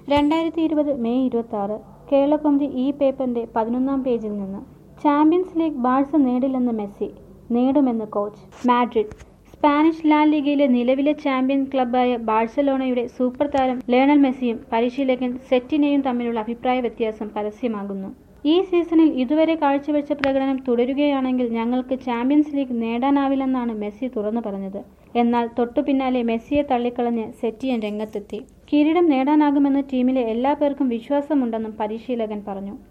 രണ്ടായിരത്തി ഇരുപത് മെയ് ഇരുപത്തി ആറ് കേരളകൗമുദി ഈ പേപ്പറിന്റെ പതിനൊന്നാം പേജിൽ നിന്ന് ചാമ്പ്യൻസ് ലീഗ് ബാഴ്സ നേടില്ലെന്ന് മെസ്സി നേടുമെന്ന് കോച്ച് മാഡ്രിഡ് സ്പാനിഷ് ലാ ലീഗയിലെ നിലവിലെ ചാമ്പ്യൻ ക്ലബ്ബായ ബാഴ്സലോണയുടെ സൂപ്പർ താരം ലയണൽ മെസ്സിയും പരിശീലകൻ സെറ്റിനെയും തമ്മിലുള്ള അഭിപ്രായ വ്യത്യാസം പരസ്യമാകുന്നു ഈ സീസണിൽ ഇതുവരെ കാഴ്ചവെച്ച പ്രകടനം തുടരുകയാണെങ്കിൽ ഞങ്ങൾക്ക് ചാമ്പ്യൻസ് ലീഗ് നേടാനാവില്ലെന്നാണ് മെസ്സി തുറന്നു പറഞ്ഞത് എന്നാൽ തൊട്ടു പിന്നാലെ മെസ്സിയെ തള്ളിക്കളഞ്ഞ് സെറ്റിയൻ രംഗത്തെത്തി കിരീടം നേടാനാകുമെന്ന് ടീമിലെ എല്ലാ പേർക്കും വിശ്വാസമുണ്ടെന്നും പരിശീലകൻ പറഞ്ഞു